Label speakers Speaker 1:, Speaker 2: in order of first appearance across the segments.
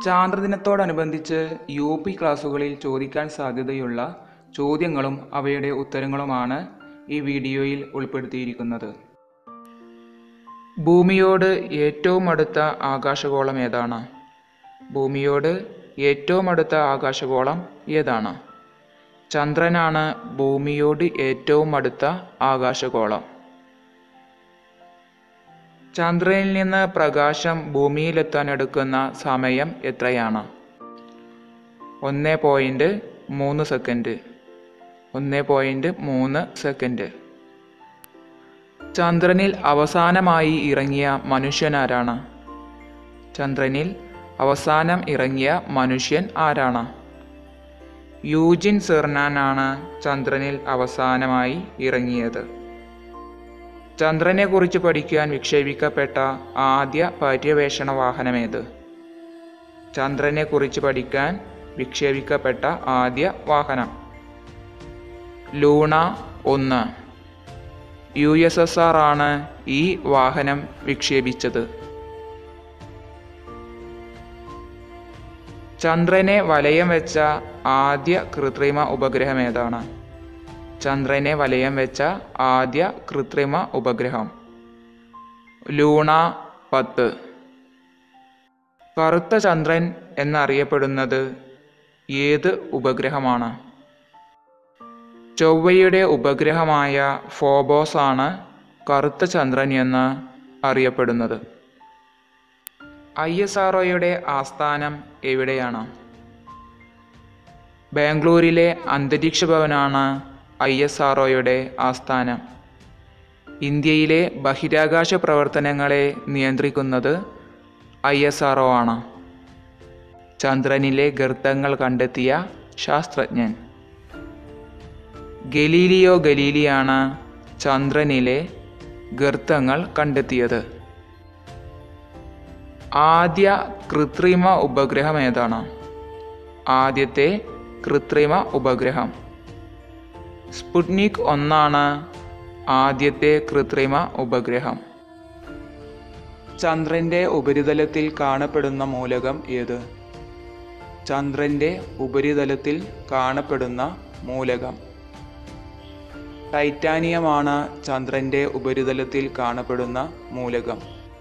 Speaker 1: ചാന്ദ്രദിനത്തോടനുബന്ധിച്ച് U P ക്ലാസുകളിൽ ചോദിക്കാൻ സാധ്യതയുള്ള ചോദ്യങ്ങളും അവയുടെ ഉത്തരങ്ങളുമാണ് ഈ വീഡിയോയിൽ ഉൾപ്പെടുത്തിയിരിക്കുന്നത് ഭൂമിയോട് ഏറ്റവും അടുത്ത ആകാശഗോളം ഏതാണ് ഭൂമിയോട് ഏറ്റവും അടുത്ത ആകാശഗോളം ഏതാണ് ചന്ദ്രനാണ് ഭൂമിയോട് ഏറ്റവും അടുത്ത ആകാശഗോളം ചന്ദ്രനിൽ നിന്ന് പ്രകാശം ഭൂമിയിലെത്താൻ എടുക്കുന്ന സമയം എത്രയാണ് ഒന്ന് പോയിൻറ്റ് മൂന്ന് സെക്കൻഡ് ഒന്ന് പോയിൻറ്റ് മൂന്ന് സെക്കൻഡ് ചന്ദ്രനിൽ അവസാനമായി ഇറങ്ങിയ മനുഷ്യനാരാണ് ചന്ദ്രനിൽ അവസാനം ഇറങ്ങിയ മനുഷ്യൻ ആരാണ് യൂജിൻ സെർനാനാണ് ചന്ദ്രനിൽ അവസാനമായി ഇറങ്ങിയത് ചന്ദ്രനെക്കുറിച്ച് പഠിക്കാൻ വിക്ഷേപിക്കപ്പെട്ട ആദ്യ പര്യവേഷണ വാഹനമേത് ചന്ദ്രനെക്കുറിച്ച് പഠിക്കാൻ വിക്ഷേപിക്കപ്പെട്ട ആദ്യ വാഹനം ലൂണ ഒന്ന് യു എസ് എസ് ആർ ആണ് ഈ വാഹനം വിക്ഷേപിച്ചത് ചന്ദ്രനെ വലയം വെച്ച ആദ്യ കൃത്രിമ ഉപഗ്രഹം ഏതാണ് ചന്ദ്രനെ വലയം വെച്ച ആദ്യ കൃത്രിമ ഉപഗ്രഹം ലൂണ പത്ത് കറുത്ത ചന്ദ്രൻ എന്നറിയപ്പെടുന്നത് ഏത് ഉപഗ്രഹമാണ് ചൊവ്വയുടെ ഉപഗ്രഹമായ ഫോബോസ് ആണ് കറുത്ത ചന്ദ്രൻ എന്ന് അറിയപ്പെടുന്നത് ഐ എസ് ആർ ആസ്ഥാനം എവിടെയാണ് ബാംഗ്ലൂരിലെ അന്തരീക്ഷ ഭവനാണ് ഐ എസ് ആർ ആസ്ഥാനം ഇന്ത്യയിലെ ബഹിരാകാശ പ്രവർത്തനങ്ങളെ നിയന്ത്രിക്കുന്നത് ഐ എസ് ആർ ആണ് ചന്ദ്രനിലെ ഗർത്തങ്ങൾ കണ്ടെത്തിയ ശാസ്ത്രജ്ഞൻ ഗലീലിയോ ഗലീലിയാണ് ചന്ദ്രനിലെ ഗർത്തങ്ങൾ കണ്ടെത്തിയത് ആദ്യ കൃത്രിമ ഉപഗ്രഹം ഏതാണ് ആദ്യത്തെ കൃത്രിമ ഉപഗ്രഹം സ്പുട്നിക് ഒന്നാണ് ആദ്യത്തെ കൃത്രിമ ഉപഗ്രഹം ചന്ദ്രന്റെ ഉപരിതലത്തിൽ കാണപ്പെടുന്ന മൂലകം ഏത് ചന്ദ്രന്റെ ഉപരിതലത്തിൽ കാണപ്പെടുന്ന മൂലകം ടൈറ്റാനിയമാണ് ചന്ദ്രന്റെ ഉപരിതലത്തിൽ കാണപ്പെടുന്ന മൂലകം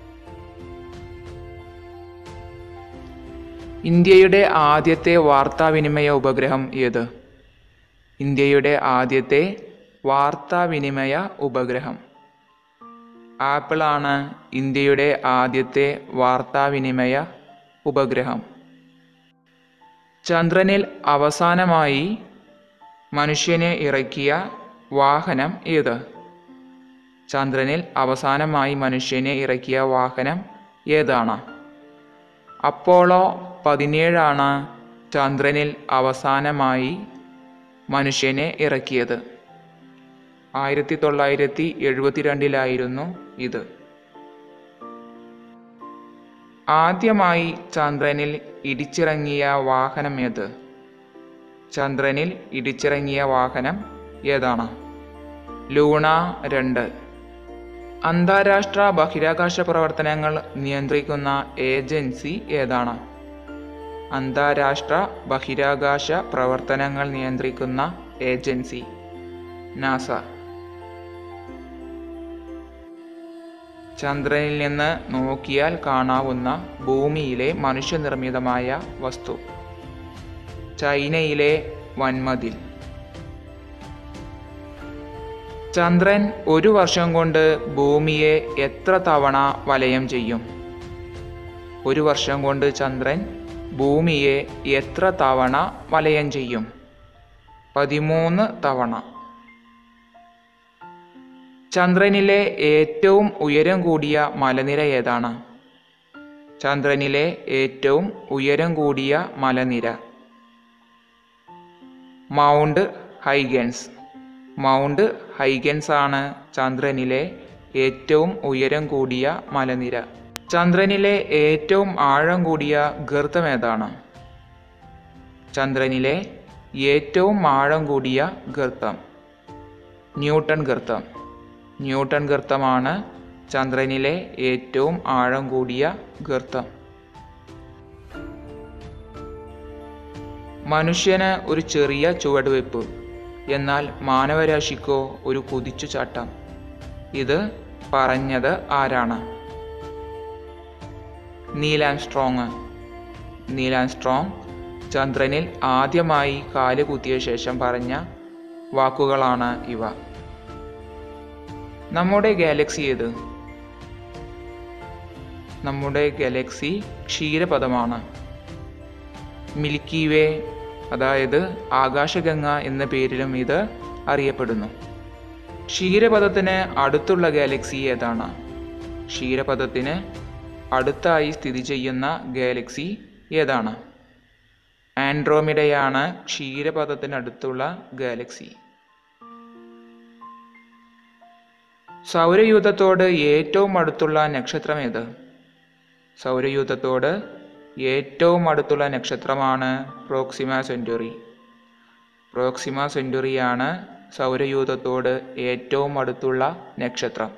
Speaker 1: ഇന്ത്യയുടെ ആദ്യത്തെ വാർത്താവിനിമയ ഉപഗ്രഹം ഏത് ഇന്ത്യയുടെ ആദ്യത്തെ വാർത്താവിനിമയ ഉപഗ്രഹം ആപ്പിളാണ് ഇന്ത്യയുടെ ആദ്യത്തെ വാർത്താവിനിമയ ഉപഗ്രഹം ചന്ദ്രനിൽ അവസാനമായി മനുഷ്യനെ ഇറക്കിയ വാഹനം ഏത് ചന്ദ്രനിൽ അവസാനമായി മനുഷ്യനെ ഇറക്കിയ വാഹനം ഏതാണ് അപ്പോളോ പതിനേഴാണ് ചന്ദ്രനിൽ അവസാനമായി മനുഷ്യനെ ഇറക്കിയത് ആയിരത്തി തൊള്ളായിരത്തി എഴുപത്തിരണ്ടിലായിരുന്നു ഇത് ആദ്യമായി ചന്ദ്രനിൽ ഇടിച്ചിറങ്ങിയ വാഹനം ഏത് ചന്ദ്രനിൽ ഇടിച്ചിറങ്ങിയ വാഹനം ഏതാണ് ലൂണ രണ്ട് അന്താരാഷ്ട്ര ബഹിരാകാശ പ്രവർത്തനങ്ങൾ നിയന്ത്രിക്കുന്ന ഏജൻസി ഏതാണ് അന്താരാഷ്ട്ര ബഹിരാകാശ പ്രവർത്തനങ്ങൾ നിയന്ത്രിക്കുന്ന ഏജൻസി നാസ ചന്ദ്രനിൽ നിന്ന് നോക്കിയാൽ കാണാവുന്ന ഭൂമിയിലെ മനുഷ്യനിർമ്മിതമായ വസ്തു ചൈനയിലെ വൻമതിൽ ചന്ദ്രൻ ഒരു വർഷം കൊണ്ട് ഭൂമിയെ എത്ര തവണ വലയം ചെയ്യും ഒരു വർഷം കൊണ്ട് ചന്ദ്രൻ ഭൂമിയെ എത്ര തവണ വലയം ചെയ്യും പതിമൂന്ന് തവണ ചന്ദ്രനിലെ ഏറ്റവും ഉയരം കൂടിയ മലനിര ഏതാണ് ചന്ദ്രനിലെ ഏറ്റവും ഉയരം കൂടിയ മലനിര മൗണ്ട് ഹൈഗൻസ് മൗണ്ട് ഹൈഗൻസ് ആണ് ചന്ദ്രനിലെ ഏറ്റവും ഉയരം കൂടിയ മലനിര ചന്ദ്രനിലെ ഏറ്റവും ആഴം കൂടിയ ഗർത്തം ഏതാണ് ചന്ദ്രനിലെ ഏറ്റവും ആഴം കൂടിയ ഗർത്തം ന്യൂട്ടൺ ഗർത്തം ന്യൂട്ടൺ ഗർത്തമാണ് ചന്ദ്രനിലെ ഏറ്റവും ആഴം കൂടിയ ഗർത്തം മനുഷ്യന് ഒരു ചെറിയ ചുവടുവെപ്പ് എന്നാൽ മാനവരാശിക്കോ ഒരു കുതിച്ചുചാട്ടം ഇത് പറഞ്ഞത് ആരാണ് നീലാംസ്ട്രോങ് നീലാംസ്ട്രോങ് ചന്ദ്രനിൽ ആദ്യമായി കാല് കുത്തിയ ശേഷം പറഞ്ഞ വാക്കുകളാണ് ഇവ നമ്മുടെ ഗാലക്സി ഏത് നമ്മുടെ ഗാലക്സി ക്ഷീരപഥമാണ് മിൽക്കി വേ അതായത് ആകാശഗംഗ എന്ന പേരിലും ഇത് അറിയപ്പെടുന്നു ക്ഷീരപഥത്തിന് അടുത്തുള്ള ഗാലക്സി ഏതാണ് ക്ഷീരപഥത്തിന് അടുത്തായി സ്ഥിതി ചെയ്യുന്ന ഗാലക്സി ഏതാണ് ആൻഡ്രോമിഡയാണ് ക്ഷീരപഥത്തിനടുത്തുള്ള ഗാലക്സി സൗരയൂഥത്തോട് ഏറ്റവും അടുത്തുള്ള നക്ഷത്രം ഏത് സൗരയൂഥത്തോട് ഏറ്റവും അടുത്തുള്ള നക്ഷത്രമാണ് പ്രോക്സിമ സെഞ്ചുറി പ്രോക്സിമ സെഞ്ചുറിയാണ് സൗരയൂഥത്തോട് ഏറ്റവും അടുത്തുള്ള നക്ഷത്രം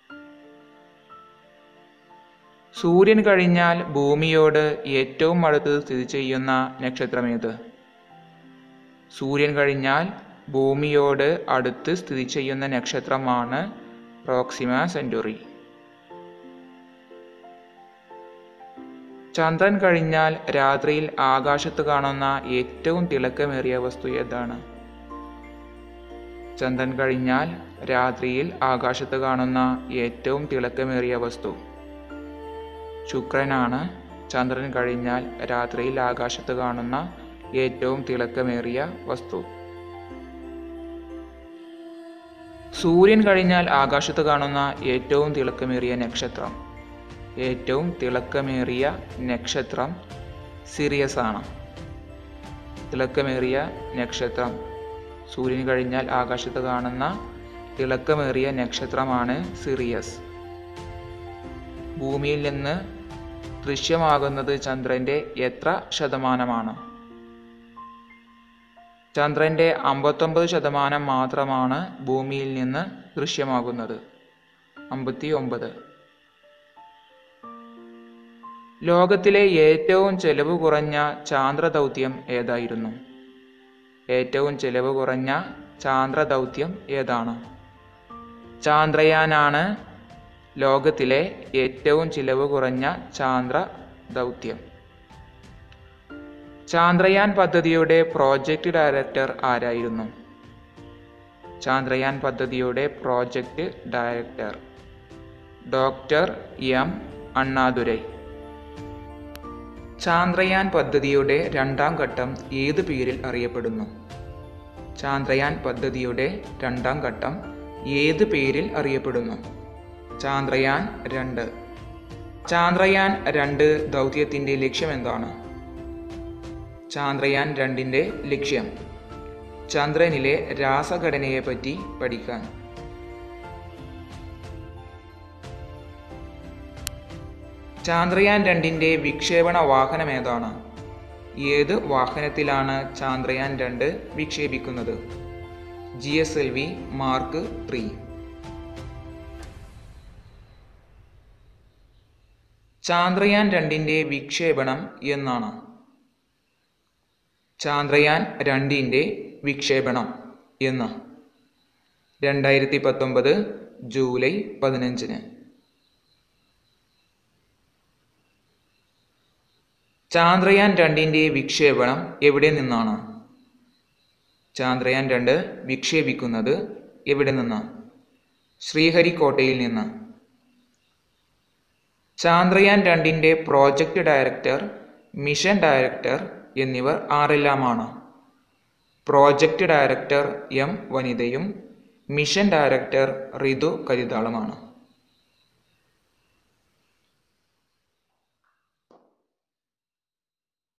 Speaker 1: സൂര്യൻ കഴിഞ്ഞാൽ ഭൂമിയോട് ഏറ്റവും അടുത്ത് സ്ഥിതി ചെയ്യുന്ന നക്ഷത്രമേത് സൂര്യൻ കഴിഞ്ഞാൽ ഭൂമിയോട് അടുത്ത് സ്ഥിതി ചെയ്യുന്ന നക്ഷത്രമാണ് പ്രോക്സിമ സെഞ്ചുറി ചന്ദ്രൻ കഴിഞ്ഞാൽ രാത്രിയിൽ ആകാശത്ത് കാണുന്ന ഏറ്റവും തിളക്കമേറിയ വസ്തു ഏതാണ് ചന്ദ്രൻ കഴിഞ്ഞാൽ രാത്രിയിൽ ആകാശത്ത് കാണുന്ന ഏറ്റവും തിളക്കമേറിയ വസ്തു ശുക്രനാണ് ചന്ദ്രൻ കഴിഞ്ഞാൽ രാത്രിയിൽ ആകാശത്ത് കാണുന്ന ഏറ്റവും തിളക്കമേറിയ വസ്തു സൂര്യൻ കഴിഞ്ഞാൽ ആകാശത്ത് കാണുന്ന ഏറ്റവും തിളക്കമേറിയ നക്ഷത്രം ഏറ്റവും തിളക്കമേറിയ നക്ഷത്രം സിറിയസ് ആണ് തിളക്കമേറിയ നക്ഷത്രം സൂര്യൻ കഴിഞ്ഞാൽ ആകാശത്ത് കാണുന്ന തിളക്കമേറിയ നക്ഷത്രമാണ് സിറിയസ് ഭൂമിയിൽ നിന്ന് ദൃശ്യമാകുന്നത് ചന്ദ്രന്റെ എത്ര ശതമാനമാണ് ചന്ദ്രന്റെ അമ്പത്തൊമ്പത് ശതമാനം മാത്രമാണ് ഭൂമിയിൽ നിന്ന് ദൃശ്യമാകുന്നത് അമ്പത്തി ഒമ്പത് ലോകത്തിലെ ഏറ്റവും ചെലവ് കുറഞ്ഞ ചാന്ദ്ര ദൗത്യം ഏതായിരുന്നു ഏറ്റവും ചെലവ് കുറഞ്ഞ ചാന്ദ്ര ദൗത്യം ഏതാണ് ചാന്ദ്രയാനാണ് ലോകത്തിലെ ഏറ്റവും ചിലവ് കുറഞ്ഞ ചാന്ദ്ര ദൗത്യം ചാന്ദ്രയാൻ പദ്ധതിയുടെ പ്രോജക്റ്റ് ഡയറക്ടർ ആരായിരുന്നു ചാന്ദ്രയാൻ പദ്ധതിയുടെ project director doctor M Annadurai Chandrayaan പദ്ധതിയുടെ രണ്ടാം ഘട്ടം ഏത് പേരിൽ അറിയപ്പെടുന്നു ചാന്ദ്രയാൻ പദ്ധതിയുടെ രണ്ടാം ഘട്ടം ഏത് പേരിൽ അറിയപ്പെടുന്നു ചാന്ദ്രയാൻ രണ്ട് ചാന്ദ്രയാൻ രണ്ട് ദൗത്യത്തിൻ്റെ ലക്ഷ്യം എന്താണ് ചാന്ദ്രയാൻ രണ്ടിൻ്റെ ലക്ഷ്യം ചന്ദ്രനിലെ രാസഘടനയെപ്പറ്റി പഠിക്കാൻ ചാന്ദ്രയാൻ രണ്ടിൻ്റെ വിക്ഷേപണ വാഹനം ഏതാണ് ഏത് വാഹനത്തിലാണ് ചാന്ദ്രയാൻ രണ്ട് വിക്ഷേപിക്കുന്നത് G S L V mark three Chandrayaan രണ്ടിൻ്റെ വിക്ഷേപണം എന്നാണ് ചാന്ദ്രയാൻ രണ്ടിൻ്റെ വിക്ഷേപണം എന്ന് രണ്ടായിരത്തി പത്തൊമ്പത് ജൂലൈ പതിനഞ്ചിന് ചാന്ദ്രയാൻ രണ്ടിൻ്റെ വിക്ഷേപണം എവിടെ നിന്നാണ് ചാന്ദ്രയാൻ രണ്ട് വിക്ഷേപിക്കുന്നത് എവിടെ നിന്ന് ശ്രീഹരിക്കോട്ടയിൽ നിന്ന് ചാന്ദ്രയാൻ രണ്ടിൻ്റെ പ്രോജക്റ്റ് ഡയറക്ടർ മിഷൻ ഡയറക്ടർ എന്നിവർ ആരെല്ലാമാണ് പ്രോജക്റ്റ് ഡയറക്ടർ എം വനിതയും മിഷൻ ഡയറക്ടർ റിതു കരിതാളുമാണ്